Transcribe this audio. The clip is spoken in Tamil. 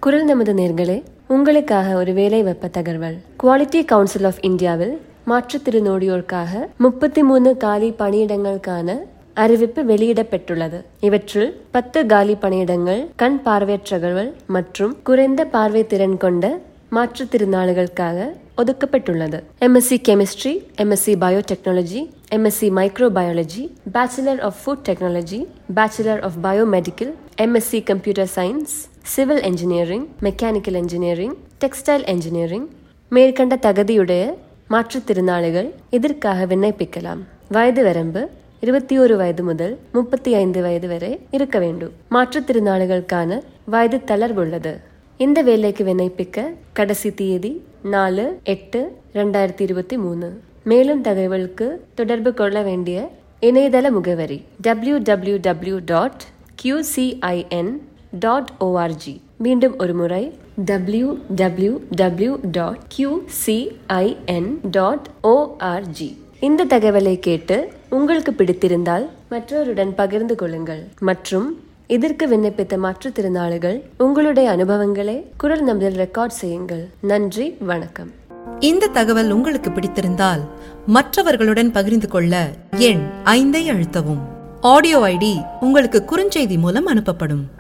குரல் நமது நேர்களே உங்களுக்காக ஒரு வேலை வெப்ப தகவல் குவாலிட்டி கவுன்சில் ஆஃப் இந்தியாவில் மாற்றுத்திறனோடியோருக்காக முப்பத்தி மூணு காலி பணியிடங்களுக்கான அறிவிப்பு வெளியிடப்பட்டுள்ளது இவற்றில் பத்து காலி பணியிடங்கள் கண் பார்வையற்றவர்கள் மற்றும் குறைந்த பார்வை திறன் கொண்ட மாற்றுத்திறனாளிகளுக்காக ஒதுக்கப்பட்டுள்ளது M S C chemistry M S C biotechnology M S C microbiology bachelor of food technology bachelor of biomedical M S C computer science civil engineering mechanical engineering textile engineering மேற்கண்ட தகுதியுடைய மாற்றுத்திறனாளிகள் இதற்காக விண்ணப்பிக்கலாம் வயது வரம்பு இருபத்தி ஒரு வயது முதல் முப்பத்தி ஐந்து வயது வரை இருக்க வேண்டும் மாற்றுத்திறனாளிகளுக்கான வயது தளர்வுள்ளது இந்த வேலைக்கு விண்ணப்பிக்க கடைசி தேதி நாலு எட்டு ரெண்டாயிரத்தி இருபத்தி மூணு மேலும் தகவலுக்கு தொடர்பு கொள்ள வேண்டிய இணையதள முகவரி W W W dot Q C I N dot O R G மீண்டும் ஒரு முறை W W W dot Q C I N dot O R G இந்த தகவலை கேட்டு உங்களுக்கு பிடித்திருந்தால் மற்றவருடன் பகிர்ந்து கொள்ளுங்கள் மற்றும் இதற்கு விண்ணப்பித்த மாற்றுத்திறனாளிகள் உங்களுடைய அனுபவங்களை குரல் நம்பரில் ரெக்கார்ட் செய்யுங்கள் நன்றி வணக்கம் இந்த தகவல் உங்களுக்கு பிடித்திருந்தால் மற்றவர்களுடன் பகிர்ந்து கொள்ள எண் ஐந்தை அழுத்தவும் ஆடியோ ஐடி உங்களுக்கு குறுஞ்செய்தி மூலம் அனுப்பப்படும்